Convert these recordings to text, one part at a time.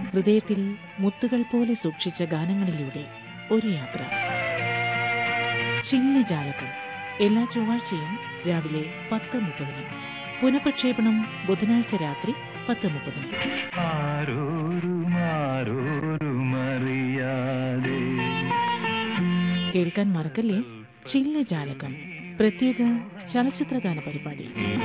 ഹൃദയത്തിൽ മുത്തുകൾ പോലെ സൂക്ഷിച്ച ഗാനങ്ങളിലൂടെ ഒരു യാത്ര ചില്ലുജാലകം എല്ലാ ചൊവ്വാഴ്ചയും രാവിലെ പത്ത് മുപ്പതിന് പുനഃപ്രക്ഷേപണം ബുധനാഴ്ച രാത്രി പത്ത് മുപ്പതിന് ആരോരും ആരോരുമറിയാതെ കേൾക്കാൻ മറക്കല്ലേ ചില്ലുജാലകം പ്രത്യേക ചലച്ചിത്രഗാന പരിപാടി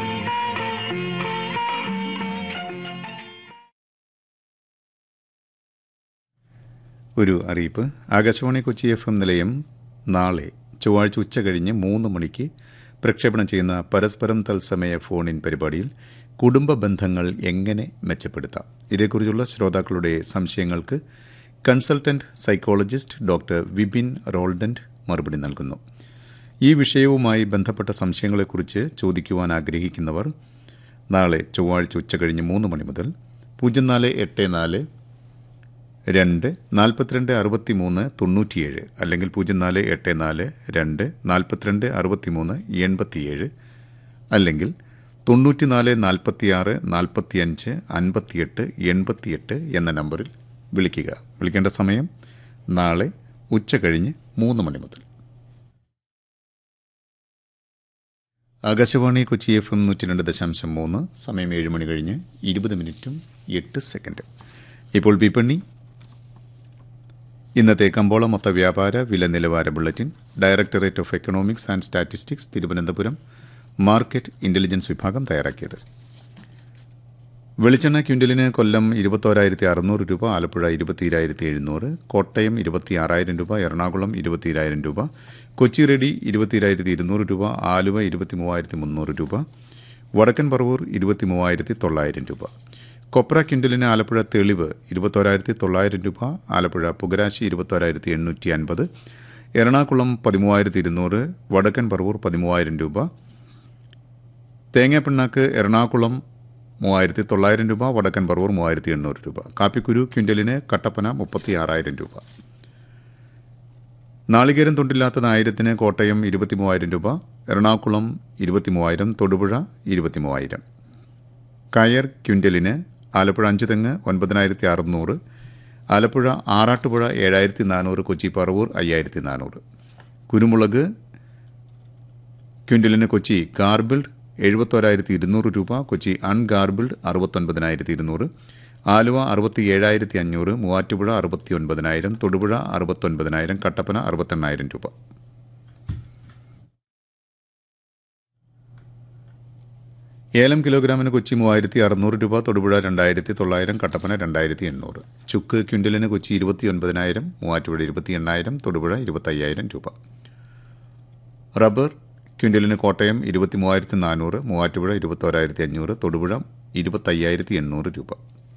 ഒരു അറിയിപ്പ് ആകാശവാണി കൊച്ചി എഫ് എം നിലയം നാളെ ചൊവ്വാഴ്ച ഉച്ച കഴിഞ്ഞ് മൂന്ന് മണിക്ക് പ്രക്ഷേപണം ചെയ്യുന്ന പരസ്പരം തത്സമയ ഫോൺ ഇൻ പരിപാടിയിൽ കുടുംബ ബന്ധങ്ങൾ എങ്ങനെ മെച്ചപ്പെടുത്താം ഇതേക്കുറിച്ചുള്ള ശ്രോതാക്കളുടെ സംശയങ്ങൾക്ക് കൺസൾട്ടന്റ് സൈക്കോളജിസ്റ്റ് ഡോക്ടർ വിപിൻ റോൾഡന്റ് മറുപടി നൽകുന്നു ഈ വിഷയവുമായി ബന്ധപ്പെട്ട സംശയങ്ങളെക്കുറിച്ച് ചോദിക്കുവാൻ ആഗ്രഹിക്കുന്നവർ നാളെ ചൊവ്വാഴ്ച ഉച്ച കഴിഞ്ഞ് മൂന്ന് മണി മുതൽ പൂജ്യം നാല് എട്ട് നാല് രണ്ട് നാൽപ്പത്തിരണ്ട് അറുപത്തി മൂന്ന് തൊണ്ണൂറ്റിയേഴ് അല്ലെങ്കിൽ പൂജ്യം നാല് എട്ട് നാല് രണ്ട് നാൽപ്പത്തിരണ്ട് അറുപത്തി മൂന്ന് എൺപത്തിയേഴ് അല്ലെങ്കിൽ തൊണ്ണൂറ്റിനാല് നാൽപ്പത്തിയാറ് നാൽപ്പത്തിയഞ്ച് അൻപത്തിയെട്ട് എൺപത്തിയെട്ട് എന്ന നമ്പറിൽ വിളിക്കുക വിളിക്കേണ്ട സമയം നാളെ ഉച്ച കഴിഞ്ഞ് മൂന്ന് മണി മുതൽ ആകാശവാണി കൊച്ചി എഫ് എം നൂറ്റി രണ്ട് ദശാംശം മൂന്ന് സമയം ഏഴ് മണി കഴിഞ്ഞ് ഇരുപത് മിനിറ്റും എട്ട് സെക്കൻഡ് ഇപ്പോൾ വിപണി ഇന്നത്തെ കമ്പോള മൊത്ത വ്യാപാര വില നിലവാര bulletin directorate of economics and statistics Thiruvananthapuram market intelligence വിഭാഗം തയ്യാറാക്കിയത് വെളിച്ചെണ്ണ ക്വിൻ്റലിന് കൊല്ലം ഇരുപത്തോരായിരത്തി അറുന്നൂറ് രൂപ ആലപ്പുഴ ഇരുപത്തിരായിരത്തി എഴുന്നൂറ് കോട്ടയം ഇരുപത്തിയാറായിരം രൂപ എറണാകുളം ഇരുപത്തിരായിരം രൂപ കൊച്ചി റെഡി ഇരുപത്തിരായിരത്തി ഇരുന്നൂറ് രൂപ ആലുവ ഇരുപത്തി മൂവായിരത്തി മുന്നൂറ് രൂപ വടക്കൻ പറവൂർ ഇരുപത്തി മൂവായിരത്തി തൊള്ളായിരം രൂപ കൊപ്ര ക്വിൻ്റലിന് ആലപ്പുഴ തെളിവ് ഇരുപത്തോരായിരത്തി തൊള്ളായിരം രൂപ ആലപ്പുഴ പുകരാശി ഇരുപത്തോരായിരത്തി എണ്ണൂറ്റി അൻപത് എറണാകുളം പതിമൂവായിരത്തി ഇരുന്നൂറ് വടക്കൻ പറവൂർ പതിമൂവായിരം രൂപ തേങ്ങാപ്പിണ്ണാക്ക് എറണാകുളം മൂവായിരത്തി തൊള്ളായിരം രൂപ വടക്കൻ പറവൂർ മൂവായിരത്തി എണ്ണൂറ് രൂപ കാപ്പിക്കുരു ക്വിൻ്റലിന് കട്ടപ്പന മുപ്പത്തി ആറായിരം രൂപ നാളികേരം തൊണ്ടില്ലാത്തത് ആയിരത്തിന് കോട്ടയം ഇരുപത്തി മൂവായിരം രൂപ എറണാകുളം ഇരുപത്തി മൂവായിരം തൊടുപുഴ ഇരുപത്തി മൂവായിരം കയർ ക്വിൻ്റലിന് ആലപ്പുഴ അഞ്ച് തെങ്ങ് ഒൻപതിനായിരത്തി അറുന്നൂറ് ആലപ്പുഴ ആറാട്ടുപുഴ ഏഴായിരത്തി നാനൂറ് കൊച്ചി പറവൂർ അയ്യായിരത്തി നാനൂറ് കുരുമുളക് ക്വിൻ്റലിന് കൊച്ചി ഗാർബിൾഡ് എഴുപത്തോരായിരത്തി ഇരുന്നൂറ് രൂപ കൊച്ചി അൺഗാർബിൾഡ് അറുപത്തൊൻപതിനായിരത്തി ഇരുന്നൂറ് ആലുവ അറുപത്തി ഏഴായിരത്തി അഞ്ഞൂറ് മൂവാറ്റുപുഴ അറുപത്തി ഒൻപതിനായിരം തൊടുപുഴ അറുപത്തൊൻപതിനായിരം കട്ടപ്പന അറുപത്തെണ്ണായിരം രൂപ ഏലം കിലോഗ്രാമിന് കൊച്ചി മൂവായിരത്തി അറുന്നൂറ് രൂപ തൊടുപുഴ രണ്ടായിരത്തി തൊള്ളായിരം കട്ടപ്പന രണ്ടായിരത്തി എണ്ണൂറ് ചുക്ക് ക്വിൻ്റലിന് കൊച്ചി ഇരുപത്തി ഒൻപതിനായിരം മൂവാറ്റുപുഴ ഇരുപത്തി എണ്ണായിരം തൊടുപുഴ ഇരുപത്തയ്യായിരം രൂപ റബ്ബർ ക്വിൻ്റലിന് കോട്ടയം ഇരുപത്തി മൂവായിരത്തി നാനൂറ് മൂവാറ്റുപുഴ ഇരുപത്തോരായിരത്തി അഞ്ഞൂറ് തൊടുപുഴ ഇരുപത്തയ്യായിരത്തി എണ്ണൂറ് രൂപ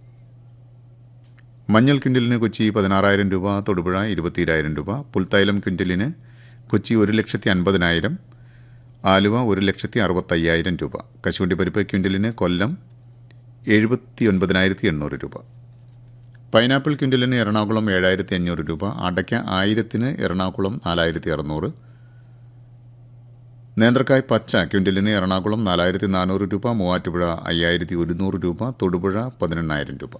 മഞ്ഞൾ ക്വിൻ്റലിന് കൊച്ചി പതിനാറായിരം രൂപ തൊടുപുഴ ഇരുപത്തിരായിരം രൂപ പുൽത്തൈലം ക്വിൻ്റലിന് കൊച്ചി ഒരു ലക്ഷത്തി അൻപതിനായിരം ആലുവ ഒരു ലക്ഷത്തി അറുപത്തയ്യായിരം രൂപ കശുവണ്ടി പരിപ്പ് ക്വിൻ്റലിന് കൊല്ലം എഴുപത്തി ഒൻപതിനായിരത്തി എണ്ണൂറ് രൂപ പൈനാപ്പിൾ ക്വിൻ്റലിന് എറണാകുളം ഏഴായിരത്തി അഞ്ഞൂറ് രൂപ അടയ്ക്ക ആയിരത്തിന് എറണാകുളം നാലായിരത്തി അറുന്നൂറ് നേന്ത്രക്കായ് പച്ച ക്വിൻ്റലിന് എറണാകുളം നാലായിരത്തി നാനൂറ് രൂപ മൂവാറ്റുപുഴ അയ്യായിരത്തി ഒരുന്നൂറ് രൂപ തൊടുപുഴ പതിനെണ്ണായിരം രൂപ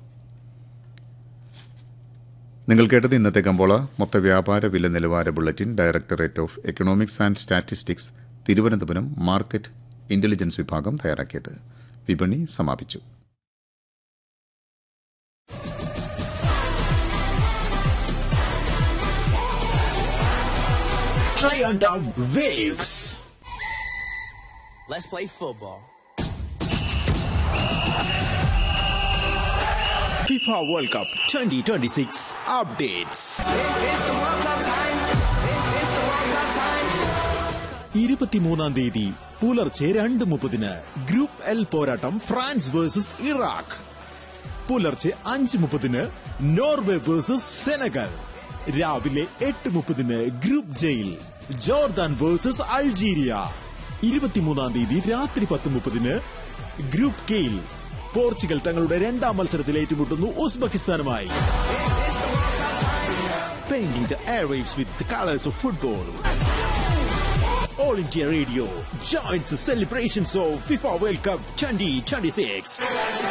നിങ്ങൾ കേട്ടത് ഇന്നത്തെ കമ്പോള മൊത്ത വ്യാപാര വില നിലവാര bulletin directorate of economics and statistics Thiruvananthapuram market intelligence വിഭാഗം തയ്യാറാക്കിയത് വിപണി സമാപിച്ചു Giant of Waves. Let's play football. FIFA World Cup 2026 updates. ഇരുപത്തിമൂന്നാം തീയതി പുലർച്ചെ രണ്ട് മുപ്പതിന് ഗ്രൂപ്പ് എൽ പോരാട്ടം ഫ്രാൻസ് വേഴ്സസ് ഇറാഖ് പുലർച്ചെ അഞ്ച് മുപ്പതിന് നോർവേ വേഴ്സസ് സെനഗൽ രാവിലെ എട്ട് മുപ്പതിന് group J Jordan versus Algeria ഇരുപത്തിമൂന്നാം തീയതി രാത്രി പത്ത് മുപ്പതിന് ഗ്രൂപ്പ് കെയിൽ പോർച്ചുഗൽ തങ്ങളുടെ രണ്ടാം മത്സരത്തിൽ ഏറ്റുമുട്ടുന്നു ഉസ്ബെക്കിസ്ഥാനുമായി Painting the airwaves with the colors of football. All India Radio joins the celebrations of FIFA World Cup 2026.